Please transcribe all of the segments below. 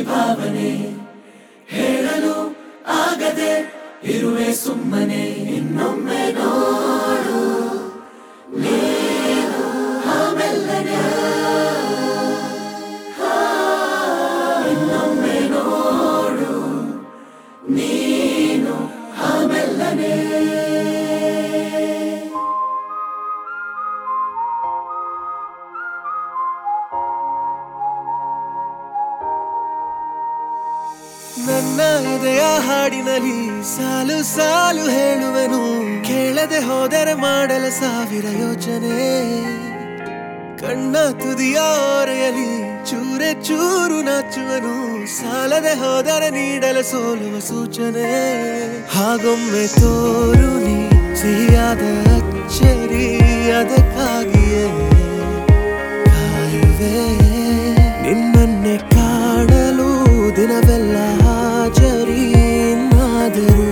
ಭಾವನೆ ಹೇಳಲು ಆಗದೆ ಇರುವೆ ಸುಮ್ಮನೆ ಇನ್ನೊಮ್ಮೆ ನೋಡು ನೀನು ಆಮೆಲ್ಲನೆ ಇನ್ನೊಮ್ಮೆ ನೋಡು ನೀನು ಆಮೆಲ್ಲನೆ ನನ್ನ ಎದೆಯ ಹಾಡಿನಲ್ಲಿ ಸಾಲು ಸಾಲು ಹೇಳುವೆನು ಕೇಳದೆ ಹೋದರೆ ಮಾಡಲ ಸಾವಿರ ಯೋಚನೆ ಕಣ್ಣ ತುದಿಯ ಓರೆಯಲಿ ಚೂರೆ ಚೂರು ನಾಚುವನು ಸಾಲದೆ ಹೋದರೆ ನೀಡಲ ಸೋಲುವ ಸೂಚನೆ ಹಾಗೊಮ್ಮೆ ತೋರು ನೀ ಸಿಹಿಯಾದ ಅಚ್ಚರಿ ಅದಕ್ಕಾಗಿಯೇ ಕಾಯುವೆ ನಿನ್ನನ್ನೇ ಕಾಣಲು ದಿನವೆಲ್ಲ ಹಾಜರಿ ಇನ್ನಾದರೂ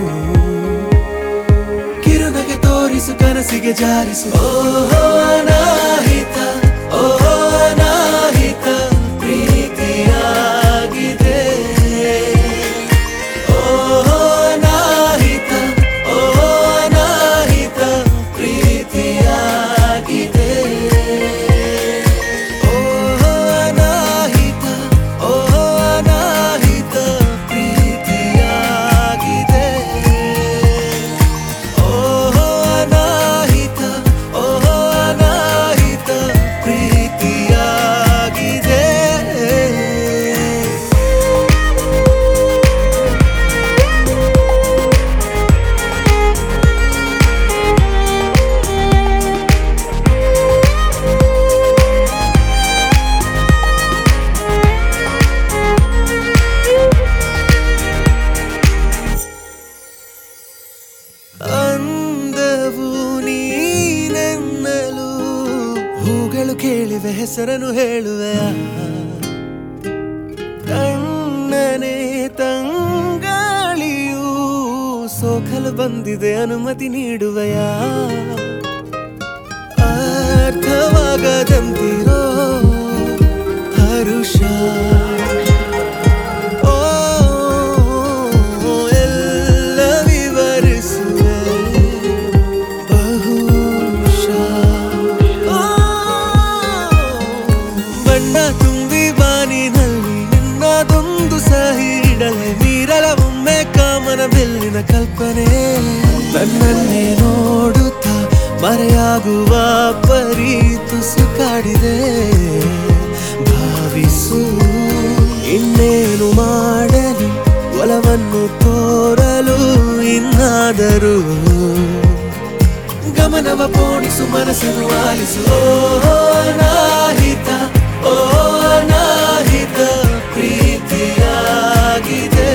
ಕಿರುನಗೆ ತೋರಿಸು ಕನಸಿಗೆ ಜಾರಿಸು ಓಹೋ ಅನಾಹಿತ ಓಹೋ ಅನಾಹಿತ ಪ್ರೀತಿಯಾಗಿದೆ ಓಹೋ ಅನಾಹಿತ ಓಹೋ ಅನಾಹಿತ ಪ್ರೀತಿಯಾಗಿದೆ ಓಹೋ ಅನಾಹಿತ ಓಹೋ ಅನಾಹಿತ ಪ್ರೀತಿಯಾಗಿದೆ ಓಹೋ ಅನಾಹಿತ ಓಹೋ ಅನಾಹಿತ ಪ್ರೀತಿಯಾಗಿದೆ ಅಂದವು ನೀನೆನ್ನಲು ಹೂಗಳು ಕೇಳಿವೆ ಹೆಸರನ್ನು ಹೇಳುವೆ ಕಣ್ಣನೆ ತಂಗಾಳಿಯು ಸೋಕಲು ಬಂದಿದೆ ಅನುಮತಿ ನೀಡುವೆಯ ಅರ್ಥವಾಗದಂತಿರೋ ಹರುಷ ಓ ಎಲ್ಲ ವಿವರಿಸುವೆ ಬಹುಶಃ ಓ, ಬಣ್ಣ ತುಂಬಿ ಬಾನಿನಲ್ಲಿ ನಿನ್ನದೊಂದು ಸಹಿ ಇಡಲೆ ಮೀರಲ ಒಮ್ಮೆ ಕಾಮನ ಬೆಲ್ಲಿನ ಕಲ್ಪನೆ ನನ್ನನ್ನೇ ನೋಡುತ್ತಾ ಮರೆಯಾಗುವ ಪರಿ ತುಸು ಕಾಡಿದೆ ಭಾವಿಸು ಇನ್ನೇನು ಮಾಡಲಿ ಒಲವನ್ನು ತೋರಲು ಇನ್ನಾದರೂ ಗಮನವ ಪೋಣಿಸು ಮನಸ್ಸನ್ನು ಆಲಿಸು ಓ ನಾಹಿತ ಓ ನಾಹಿತ ಪ್ರೀತಿಯಾಗಿದೆ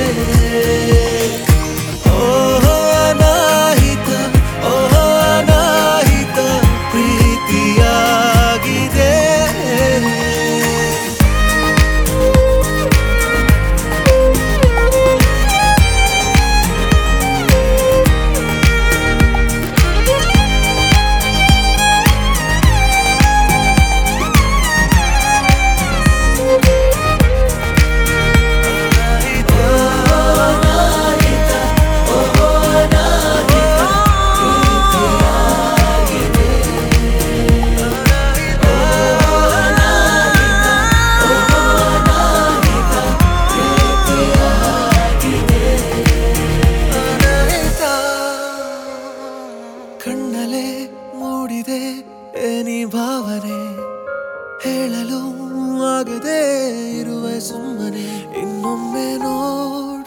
ಓ ನಾಹಿತ ಓ ನಾಹಿತ ಪ್ರೀತಿಯಾಗಿದೆ ಕಣ್ಣಲೆ ಮೂಡಿದೆ ಏನಿ ಭಾವನೆ ಹೇಳಲು ಆಗದೆ ಇರುವ ಸುಮ್ಮನೆ ಇನ್ನೊಮ್ಮೆ ನೋಡು